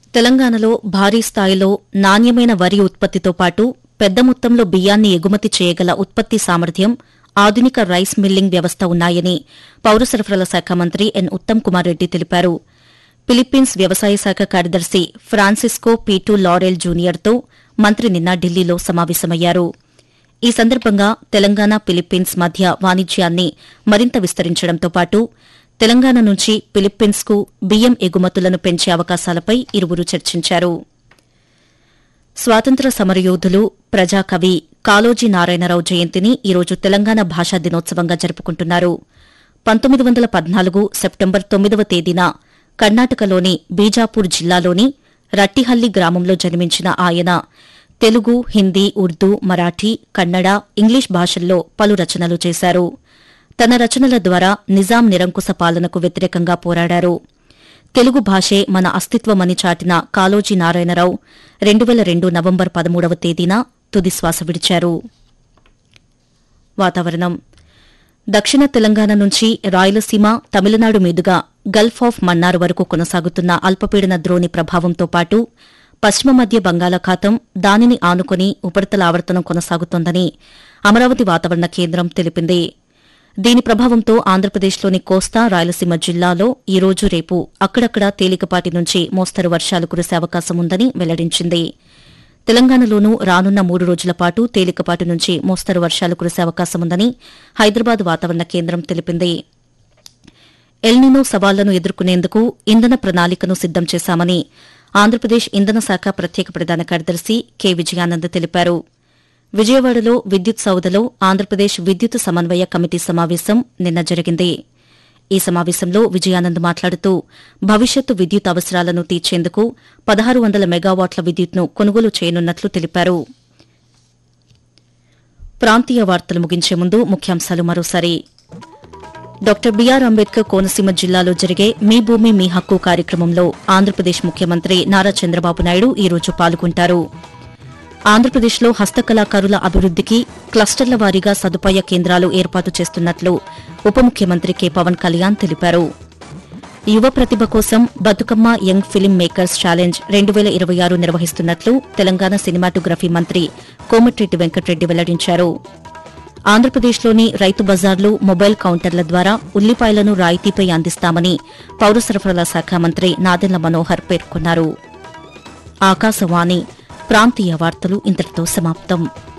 తెలంగాణలో భారీ స్థాయిలో నాణ్యమైన వరి ఉత్పత్తితో పాటు పెద్ద మొత్తంలో బియ్యాన్ని ఎగుమతి చేయగల ఉత్పత్తి సామర్థ్యం ఆధునిక రైస్ మిల్లింగ్ వ్యవస్థ ఉన్నాయని పౌర సరఫరాల శాఖ మంత్రి ఎన్ ఉత్తమ్ కుమార్ రెడ్డి తెలిపారు ఫిలిప్పీన్స్ వ్యవసాయ శాఖ కార్యదర్శి ఫ్రాన్సిస్కో పీటు లారెల్ జూనియర్తో మంత్రి నిన్న ఢిల్లీలో సమావేశమయ్యారు ఈ సందర్భంగా తెలంగాణ ఫిలిప్పీన్స్ మధ్య వాణిజ్యాన్ని మరింత విస్తరించడంతో పాటు తెలంగాణ నుంచి ఫిలిప్పీన్స్కు బియ్యం ఎగుమతులను పెంచే అవకాశాలపై ఇరువురు చర్చించారు స్వాతంత్ర సమరయోధులు ప్రజాకవి కాళోజీ నారాయణరావు జయంతిని ఈరోజు తెలంగాణ భాషా దినోత్సవంగా జరుపుకుంటున్నారు పంతొమ్మిది వందల పద్నాలుగు సెప్టెంబర్ తొమ్మిదవ తేదీన కర్ణాటకలోని బీజాపూర్ జిల్లాలోని రట్టిహల్లి గ్రామంలో జన్మించిన ఆయన తెలుగు హిందీ ఉర్దూ మరాఠీ కన్నడ ఇంగ్లీష్ భాషల్లో పలు రచనలు చేశారు తన రచనల ద్వారా నిజాం నిరంకుశ పాలనకు వ్యతిరేకంగా పోరాడారు తెలుగు భాషే మన అస్తిత్వమని చాటిన కాళోజీ నారాయణరావు రెండు వేల రెండు నవంబర్ పదమూడవ తేదీన తుది శ్వాస విడిచారు వాతావరణం దక్షిణ తెలంగాణ నుంచి రాయలసీమ తమిళనాడు మీదుగా గల్ఫ్ ఆఫ్ మన్నార్ వరకు కొనసాగుతున్న అల్పపీడన ద్రోణి ప్రభావంతో పాటు పశ్చిమ మధ్య బంగాళాఖాతం దానిని ఆనుకుని ఉపరితల ఆవర్తనం కొనసాగుతోందని అమరావతి వాతావరణ కేంద్రం తెలిపింది దీని ప్రభావంతో ఆంధ్రప్రదేశ్లోని కోస్తా రాయలసీమ జిల్లాలో ఈ రోజు రేపు అక్కడక్కడా తేలికపాటి నుంచి మోస్తరు వర్షాలు కురిసే అవకాశం ఉందని వెల్లడించింది తెలంగాణలోనూ రానున్న మూడు రోజుల పాటు తేలికపాటి నుంచి మోస్తరు వర్షాలు కురిసే అవకాశం ఉందని హైదరాబాద్ వాతావరణ కేంద్రం తెలిపింది ఎల్నినో సవాళ్లను ఎదుర్కొనేందుకు ఇంధన ప్రణాళికను సిద్దం చేశామని ఆంధ్రప్రదేశ్ ఇంధన శాఖ ప్రత్యేక ప్రధాన కార్యదర్శి కె విజయానంద్ తెలిపారు విజయవాడలో విద్యుత్ సౌదలో ఆంధ్రప్రదేశ్ విద్యుత్ సమన్వయ కమిటీ సమావేశం నిన్న జరిగింది ఈ సమావేశంలో విజయానంద్ మాట్లాడుతూ భవిష్యత్తు విద్యుత్ అవసరాలను తీర్చేందుకు పదహారు వందల మెగావాట్ల విద్యుత్ను కొనుగోలు చేయనున్నట్లు తెలిపారు ప్రాంతీయ వార్తలు ముగించే ముందు ముఖ్యాంశాలు మరోసారి డాక్టర్ బీఆర్ అంబేద్కర్ కోనసీమ జిల్లాలో జరిగే మీ భూమి మీ హక్కు కార్యక్రమంలో ఆంధ్రప్రదేశ్ ముఖ్యమంత్రి నారా చంద్రబాబు నాయుడు ఈ రోజు పాల్గొంటారు ఆంధ్రప్రదేశ్లో హస్తకళాకారుల అభివృద్దికి క్లస్టర్ల వారీగా సదుపాయ కేంద్రాలు ఏర్పాటు చేస్తున్నట్లు ఉప ముఖ్యమంత్రి కె పవన్ కళ్యాణ్ తెలిపారు యువ ప్రతిభ కోసం Bathukamma young film makers challenge రెండు వేల ఇరవై ఆరు నిర్వహిస్తున్నట్లు తెలంగాణ సినిమాటోగ్రఫీ మంత్రి కోమటిరెడ్డి వెంకటరెడ్డి వెల్లడించారు ఆంధ్రప్రదేశ్లోని రైతు బజార్లు మొబైల్ కౌంటర్ల ద్వారా ఉల్లిపాయలను రాయితీపై అందిస్తామని పౌర సరఫరాల శాఖ మంత్రి నాదెండ్ల మనోహర్ పేర్కొన్నారు ఆకాశవాణి ప్రాంతీయ వార్తలు ఇంతటితో సమాప్తం